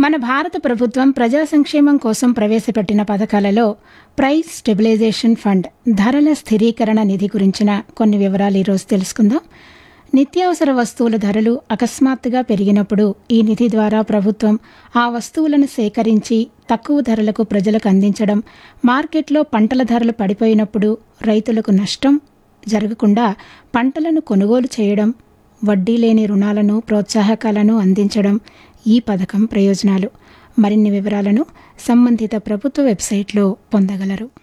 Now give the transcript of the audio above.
మన భారత ప్రభుత్వం ప్రజా సంక్షేమం కోసం ప్రవేశపెట్టిన పథకాలలో ప్రైస్ స్టెబిలైజేషన్ ఫండ్ ధరల స్థిరీకరణ నిధి గురించిన కొన్ని వివరాలు ఈరోజు తెలుసుకుందాం నిత్యావసర వస్తువుల ధరలు అకస్మాత్తుగా పెరిగినప్పుడు ఈ నిధి ద్వారా ప్రభుత్వం ఆ వస్తువులను సేకరించి తక్కువ ధరలకు ప్రజలకు అందించడం మార్కెట్లో పంటల ధరలు పడిపోయినప్పుడు రైతులకు నష్టం జరగకుండా పంటలను కొనుగోలు చేయడం వడ్డీ లేని రుణాలను ప్రోత్సాహకాలను అందించడం ఈ పథకం ప్రయోజనాలు మరిన్ని వివరాలను సంబంధిత ప్రభుత్వ వెబ్సైట్లో పొందగలరు